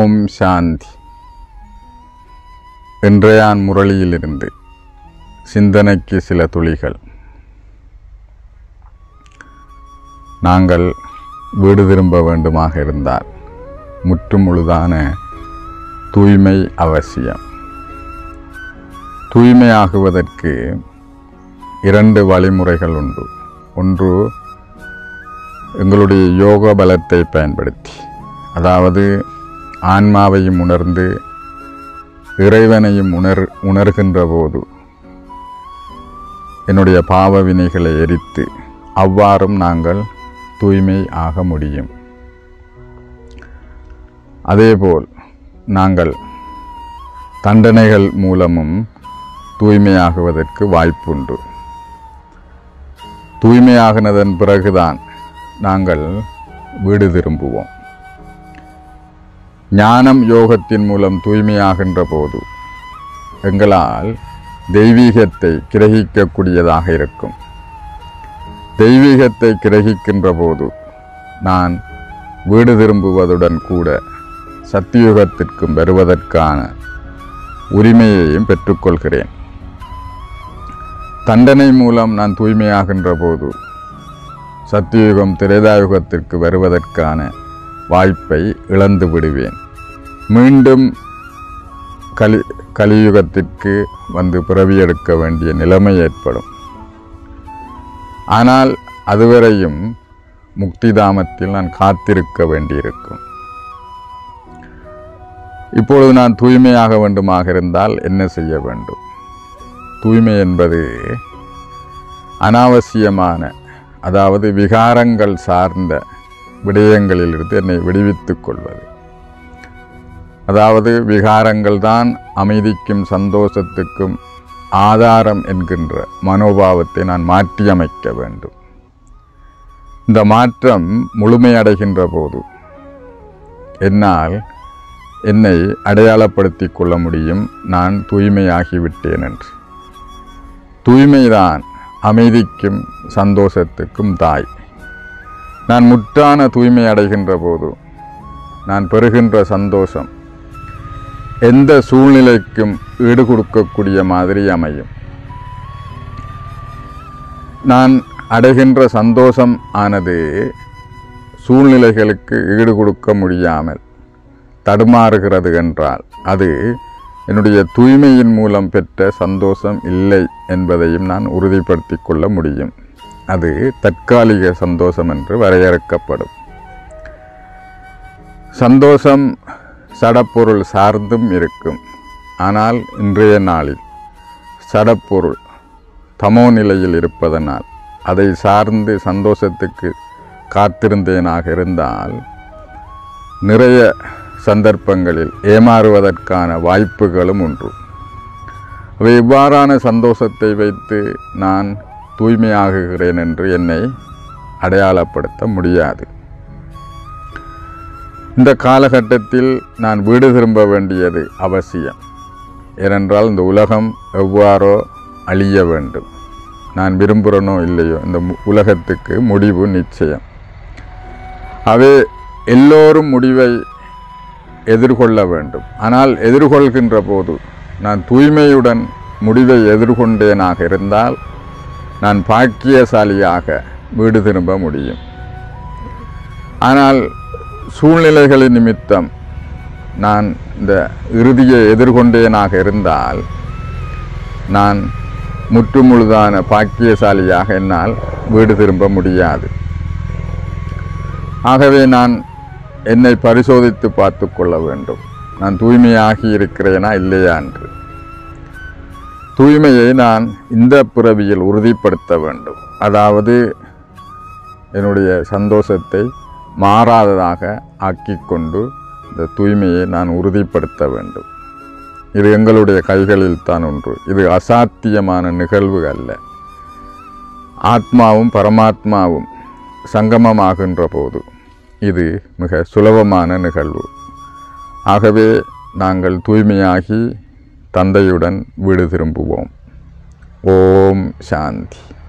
ஓம் சாந்தி இன்றையான் முரளியிலிருந்து சிந்தனைக்கு சில துளிகள் நாங்கள் வீடு திரும்ப வேண்டுமாக இருந்தால் முற்றுமுழுதான தூய்மை அவசியம் தூய்மையாகுவதற்கு இரண்டு வழிமுறைகள் உண்டு ஒன்று எங்களுடைய யோக பலத்தை பயன்படுத்தி அதாவது ஆன்மாவையும் உணர்ந்து இறைவனையும் உணர் உணர்கின்ற போது என்னுடைய பாவ வினைகளை எரித்து அவ்வாறும் நாங்கள் தூய்மை ஆக முடியும் அதேபோல் நாங்கள் தண்டனைகள் மூலமும் தூய்மையாகுவதற்கு வாய்ப்புண்டு தூய்மையாகினதன் பிறகுதான் நாங்கள் வீடு திரும்புவோம் ஞானம் யோகத்தின் மூலம் தூய்மையாகின்ற போது எங்களால் தெய்வீகத்தை கிரகிக்கக்கூடியதாக இருக்கும் தெய்வீகத்தை கிரகிக்கின்ற போது நான் வீடு திரும்புவதுடன் கூட சத்தியுகத்திற்கும் வருவதற்கான உரிமையையும் பெற்றுக்கொள்கிறேன் தண்டனை மூலம் நான் தூய்மையாகின்ற போது சத்தியுகம் திரேதாயுகத்திற்கு வருவதற்கான வாய்ப்பை இழந்து விடுவேன் மீண்டும் கலி கலியுகத்திற்கு வந்து பிறவி எடுக்க வேண்டிய நிலைமை ஏற்படும் ஆனால் அதுவரையும் முக்திதாமத்தில் நான் காத்திருக்க வேண்டியிருக்கும் இப்பொழுது நான் தூய்மையாக வேண்டுமாக இருந்தால் என்ன செய்ய வேண்டும் தூய்மை என்பது அனாவசியமான அதாவது விகாரங்கள் சார்ந்த விடயங்களிலிருந்து என்னை விடுவித்துக் கொள்வது அதாவது விகாரங்கள் தான் அமைதிக்கும் சந்தோஷத்துக்கும் ஆதாரம் என்கின்ற மனோபாவத்தை நான் மாற்றியமைக்க வேண்டும் இந்த மாற்றம் முழுமையடைகின்ற போது என்னால் என்னை அடையாளப்படுத்தி கொள்ள முடியும் நான் தூய்மையாகிவிட்டேன் என்று தூய்மைதான் அமைதிக்கும் சந்தோஷத்துக்கும் தாய் நான் முற்றான தூய்மை அடைகின்ற போது நான் பெறுகின்ற சந்தோஷம் எந்த சூழ்நிலைக்கும் ஈடு கொடுக்கக்கூடிய மாதிரி அமையும் நான் அடைகின்ற சந்தோஷம் ஆனது சூழ்நிலைகளுக்கு ஈடு கொடுக்க முடியாமல் தடுமாறுகிறது என்றால் அது என்னுடைய தூய்மையின் மூலம் பெற்ற சந்தோஷம் இல்லை என்பதையும் நான் உறுதிப்படுத்தி கொள்ள முடியும் அது தற்காலிக சந்தோஷம் என்று வரையறுக்கப்படும் சந்தோஷம் சடப்பொருள் சார்ந்தும் இருக்கும் ஆனால் இன்றைய நாளில் சடப்பொருள் தமோ நிலையில் இருப்பதனால் அதை சார்ந்து சந்தோஷத்துக்கு காத்திருந்தேனாக இருந்தால் நிறைய சந்தர்ப்பங்களில் ஏமாறுவதற்கான வாய்ப்புகளும் உண்டு அவை இவ்வாறான சந்தோஷத்தை வைத்து நான் தூய்மையாகுகிறேன் என்று என்னை அடையாளப்படுத்த முடியாது இந்த காலகட்டத்தில் நான் வீடு திரும்ப வேண்டியது அவசியம் ஏனென்றால் இந்த உலகம் எவ்வாறோ அழிய வேண்டும் நான் விரும்புகிறனோ இல்லையோ இந்த மு- உலகத்துக்கு முடிவு நிச்சயம் அவை எல்லோரும் முடிவை எதிர்கொள்ள வேண்டும் ஆனால் எதிர்கொள்கின்ற போது நான் தூய்மையுடன் முடிவை எதிர்கொண்டேனாக இருந்தால் நான் பாக்கியசாலியாக வீடு திரும்ப முடியும் ஆனால் சூழ்நிலைகளின் நிமித்தம் நான் இந்த இறுதியை எதிர்கொண்டேனாக இருந்தால் நான் முற்றுமுழுதான பாக்கியசாலியாக என்னால் வீடு திரும்ப முடியாது ஆகவே நான் என்னை பரிசோதித்து பார்த்து கொள்ள வேண்டும் நான் தூய்மையாகி இருக்கிறேனா இல்லையா என்று தூய்மையை நான் இந்த பிறவியில் உறுதிப்படுத்த வேண்டும் அதாவது என்னுடைய சந்தோஷத்தை மாறாததாக ஆக்கிக்கொண்டு இந்த தூய்மையை நான் உறுதிப்படுத்த வேண்டும் இது எங்களுடைய கைகளில் தான் ஒன்று இது அசாத்தியமான நிகழ்வு அல்ல ஆத்மாவும் பரமாத்மாவும் சங்கமமாகின்ற போது இது மிக சுலபமான நிகழ்வு ஆகவே நாங்கள் தூய்மையாகி தந்தையுடன் வீடு திரும்புவோம் ஓம் சாந்தி